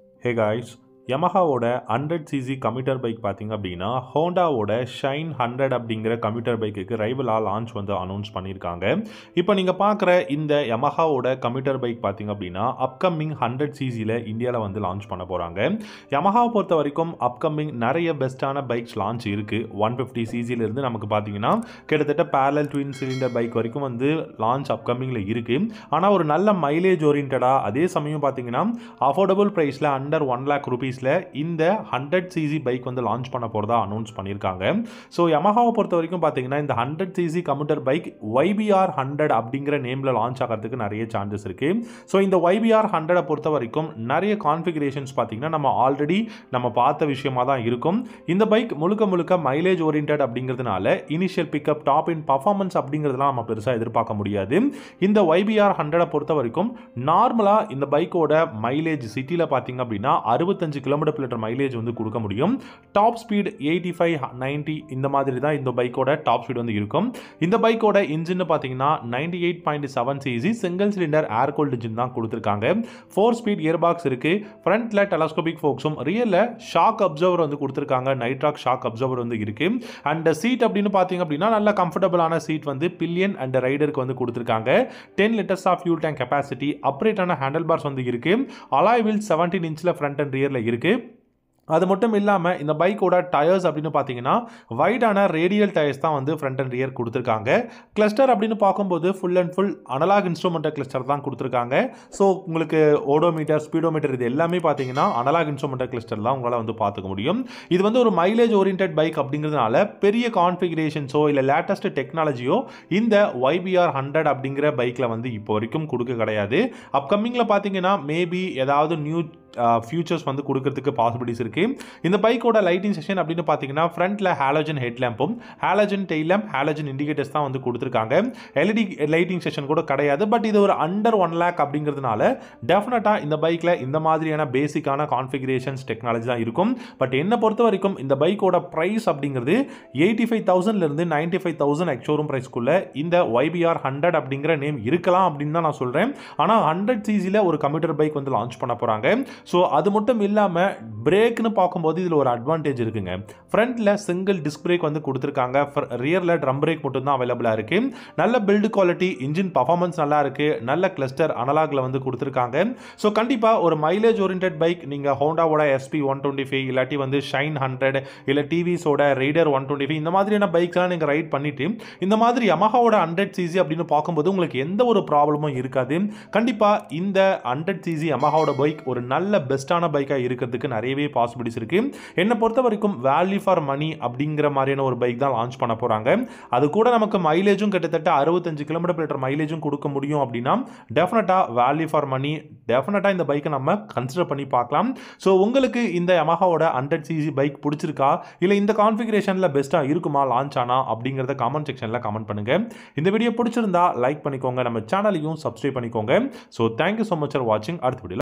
ஹே guys யமஹாவோட hundred CC commuter bike பார்த்தீங்க அப்படின்னா ஹோண்டாவோட ஷைன் ஹண்ட்ரட் அப்படிங்கிற கம்யூட்டர் பைக்குக்கு ரைவலாக லான்ச் வந்து அனௌன்ஸ் பண்ணியிருக்காங்க இப்போ நீங்கள் பார்க்குற இந்த யமஹாவோட கம்யூட்டர் பைக் பார்த்தீங்க அப்படின்னா அப்கமிங் ஹண்ட்ரட் சிசியில் இந்தியாவில் வந்து லான்ச் பண்ண போகிறாங்க யமஹாவை பொறுத்த வரைக்கும் அப்கமிங் நிறைய பெஸ்ட்டான பைக்ஸ் லான்ச் இருக்குது ஒன் ஃபிஃப்டி சிசிலேருந்து நமக்கு பார்த்தீங்கன்னா கிட்டத்தட்ட பேரல் ட்வின் சிலிண்டர் பைக் வரைக்கும் வந்து லான்ச் அப்கமிங்கில் இருக்குது ஆனால் ஒரு நல்ல மைலேஜ் ஓரியன்டாக அதே சமயம் பார்த்தீங்கன்னா அஃபோர்டபுள் ப்ரைஸில் அண்டர் ஒன் லேக் ருபீஸில் இந்த ஹண்ட்ரட் சிசி பைக் வந்து லான்ச் பண்ண போகிறதா அனௌன்ஸ் பண்ணியிருக்காங்க ஸோ யமஹாவை பொறுத்த வரைக்கும் பார்த்தீங்கன்னா இந்த hundred CC commuter bike YBR hundred அப்படிங்கிற நேமில் லான்ச் ஆகிறதுக்கு நிறைய சான்சஸ் இருக்குது ஸோ இந்த ஒய்பிஆர் ஹண்ட்ரடை பொறுத்த வரைக்கும் நிறைய கான்ஃபிகரேஷன்ஸ் பார்த்தீங்கன்னா நம்ம ஆல்ரெடி நம்ம பார்த்த விஷயமா தான் இருக்கும் இந்த பைக் முழுக்க முழுக்க மைலேஜ் ஓரியன்ட் அப்படிங்கிறதுனால initial pickup top in performance அப்படிங்கிறதுலாம் நம்ம பெருசாக எதிர்பார்க்க முடியாது இந்த ஒய்பிஆர் ஹண்ட்ரடை பொறுத்த வரைக்கும் நார்மலாக இந்த பைக்கோட மைலேஜ் சிட்டியில் பார்த்தீங்க அப்படின்னா அறுபத்தஞ்சு கிலோமீட்டர் per லிட்டர் மைலேஜ் வந்து கொடுக்க முடியும் top speed eighty five ninety இந்த மாதிரி தான் இந்த பைக்கோட டாப் ஸ்பீட் வந்து இருக்கும் இந்த பைக்கோட இன்ஜின் பார்த்தீங்கன்னா ninety eight point seven CC single cylinder air cooled engine தான் கொடுத்துருக்காங்க ஃபோர் ஸ்பீட் இயர் பாக்ஸ் இருக்குது ஃப்ரண்ட்டில் டெலஸ்கோபிக் ஃபோக்ஸும் ரியலில் ஷாக் அப்சர்வர் வந்து கொடுத்துருக்காங்க நைட்ராக் ஷாக் அப்சர்வர் வந்து இருக்குது அண்ட் சீட் அப்படின்னு பார்த்தீங்க அப்படின்னா நல்ல கம்ஃபர்டபுளான சீட் வந்து பில்லியன் அண்ட் ரைடருக்கு வந்து கொடுத்துருக்காங்க ten litres of fuel tank capacity அப்ரேட்டான ஹேண்டில் பார்ஸ் வந்து இருக்குது அலாய் வீல் செவன்டீன் இன்ச்சில் ஃப்ரண்ட் அண்ட் ரியரில் இருக்குது அது மட்டும் இல்லாமல் இந்த பைக்கோட டயர்ஸ் அப்படின்னு பார்த்தீங்கன்னா வைடான ரேடியல் டயர்ஸ் தான் வந்து ஃப்ரண்ட் அண்ட் ரியர் கொடுத்துருக்காங்க கிளஸ்டர் அப்படின்னு பார்க்கும்போது full and full analog instrument cluster தான் கொடுத்துருக்காங்க ஸோ உங்களுக்கு ஓடோமீட்டர் ஸ்பீடோமீட்டர் இது எல்லாமே பார்த்தீங்கன்னா அனலாக் இன்ஸ்ட்ருமெண்ட் கிளஸ்டர் தான் உங்களால் வந்து பார்த்துக்க முடியும் இது வந்து ஒரு மைலேஜ் ஓரியன்ட் பைக் அப்படிங்கிறதுனால பெரிய கான்ஃபிகரேஷன்ஸோ இல்லை லேட்டஸ்ட் டெக்னாலஜியோ இந்த ஒய்பிஆர் ஹண்ட்ரட் அப்படிங்கிற பைக்கில் வந்து இப்போ வரைக்கும் கொடுக்க கிடையாது அப்கமிங்கில் பார்த்தீங்கன்னா மேபி ஏதாவது நியூ ஃபியூச்சர்ஸ் வந்து கொடுக்கறதுக்கு பாசிபிலிட்டிஸ் இருக்குது இந்த பைக்கோட லைட்டிங் செஷன் அப்படின்னு பார்த்தீங்கன்னா ஃப்ரண்ட்டில் ஹாலஜன் ஹெட் லேம்பும் halogen tail lamp halogen indicators தான் வந்து கொடுத்துருக்காங்க எல்இடி லைட்டிங் செஷன் கூட கிடையாது பட் இது ஒரு அண்டர் ஒன் லேக் அப்படிங்கிறதுனால டெஃபினட்டாக இந்த பைக்கில் இந்த மாதிரியான பேசிக்கான கான்ஃபிகரேஷன்ஸ் டெக்னாலஜி தான் இருக்கும் பட் என்னை பொறுத்த வரைக்கும் இந்த பைக்கோட ப்ரைஸ் அப்படிங்கிறது எயிட்டி ஃபைவ் தௌசண்ட்லேருந்து நைன்ட்டி ஃபைவ் தௌசண்ட் எக்ஷோரூம் ப்ரைஸ்க்குள்ளே இந்த ஒய்பிஆர் ஹண்ட்ரட் அப்படிங்கிற நேம் இருக்கலாம் அப்படின்னு தான் நான் சொல்கிறேன் ஆனால் ஹண்ட்ரட் சிசியில் ஒரு கம்ப்யூட்டர் பைக் வந்து லான்ச் பண்ண போகிறாங்க ஸோ அது மட்டும் இல்லாமல் பிரேக்னு பார்க்கும்போது இதில் ஒரு அட்வான்டேஜ் இருக்குங்க ஃப்ரண்ட்டில் சிங்கிள் டிஸ்க் பிரேக் வந்து கொடுத்துருக்காங்க ரியரில் ட்ரம் பிரேக் மட்டும் தான் அவைலபிளாக இருக்குது நல்ல பில்டு குவாலிட்டி இன்ஜின் பர்ஃபார்மன்ஸ் நல்லா இருக்குது நல்ல கிளஸ்டர் அனலாகில் வந்து கொடுத்துருக்காங்க ஸோ கண்டிப்பாக ஒரு மைலேஜ் ஓரியன்ட் பைக் நீங்கள் ஹோண்டாவோட எஸ்பி ஒன் டுவெண்ட்டி ஃபைவ் இல்லாட்டி வந்து ஷைன் ஹண்ட்ரட் இல்லை டிவிஸோட ரைடர் ஒன் டுவெண்ட்டி ஃபைவ் இந்த மாதிரியான பைக்ஸ்லாம் நீங்கள் ரைட் பண்ணிவிட்டு இந்த மாதிரி யமஹாவோட ஹண்ட்ரட் சிசி அப்படின்னு பார்க்கும்போது உங்களுக்கு எந்த ஒரு ப்ராப்ளமும் இருக்காது கண்டிப்பாக இந்த ஹண்ட்ரட் சிசி யமஹாவோட பைக் ஒரு நல்ல பெஸ்ட்டான பைக்காக இருக்கிறதுக்கு நிறையவே பாசிபிலிட்டிஸ் இருக்குது என்னை பொறுத்த வரைக்கும் வேல்யூ ஃபார் மணி அப்படிங்கிற மாதிரியான ஒரு பைக் தான் லான்ச் பண்ண போகிறாங்க அது கூட நமக்கு மைலேஜும் கிட்டத்தட்ட அறுபத்தஞ்சு கிலோமீட்டர் லிட்டர் மைலேஜும் கொடுக்க முடியும் அப்படின்னா டெஃபினட்டாக வேல்யூ ஃபார் மணி டெஃபினட்டாக இந்த பைக்கை நம்ம கன்சிடர் பண்ணி பார்க்கலாம் ஸோ உங்களுக்கு இந்த யமஹாவோட ஹண்ட்ரட் சிசி பைக் பிடிச்சிருக்கா இல்லை இந்த கான்ஃபிகரேஷனில் பெஸ்ட்டாக இருக்குமா லான்ச் ஆனா அப்படிங்கிறத கமெண்ட் செக்ஷனில் கமெண்ட் பண்ணுங்கள் இந்த வீடியோ பிடிச்சிருந்தா லைக் பண்ணிக்கோங்க நம்ம சேனலையும் சப்ஸ்கிரைப் பண்ணிக்கோங்க so thank you so much for வாட்சிங் அடுத்த வீடியோ